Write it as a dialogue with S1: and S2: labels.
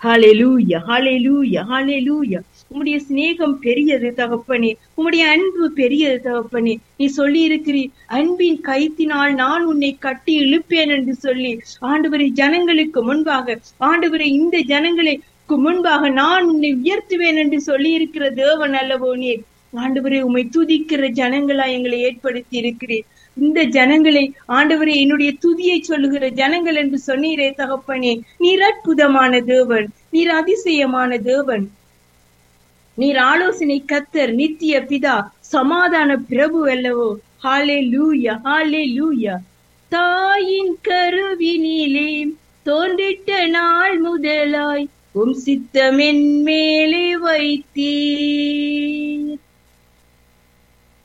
S1: ஹalleluya ஹalleluya ஹalleluya உம்முடைய சிநேகம் பெரியது தகப்பனே உம்முடைய அன்பு பெரியது தகப்பனே நீ சொல்லி இருக்கிறீ அன்பின் கைத்தினால் நான் உன்னை கட்டி இழுப்பேன் என்று சொல்லி ஆண்டவரை ஜனங்களுக்கு முன்பாக ஆண்டவரை இந்த ஜனங்களுக்கு முன்பாக நான் உன்னை உயர்த்துவேன் என்று சொல்லி இருக்கிற தேவன் அல்லவோ நீர் ஆண்டவரை உம்மை துதிக்கிற ஜனங்களா எங்களை ஏற்படுத்தி இருக்கிறீர் இந்த ஜனங்களை ஆண்டவரே என்னுடைய துதியை சொல்லுகிற ஜனங்கள் என்று சொன்னீரே தகப்பனே நீர் அற்புதமான தேவன் நீர் அதிசயமான தேவன் நீர் ஆலோசனை கத்தர் நித்திய பிதா சமாதான பிரபு அல்லவோ ஹாலே லூயா ஹாலே லூயா தாயின் கருவினிலே தோன்றிட்ட நாள் முதலாய் உம் சித்தமென் மேலே வைத்தீர்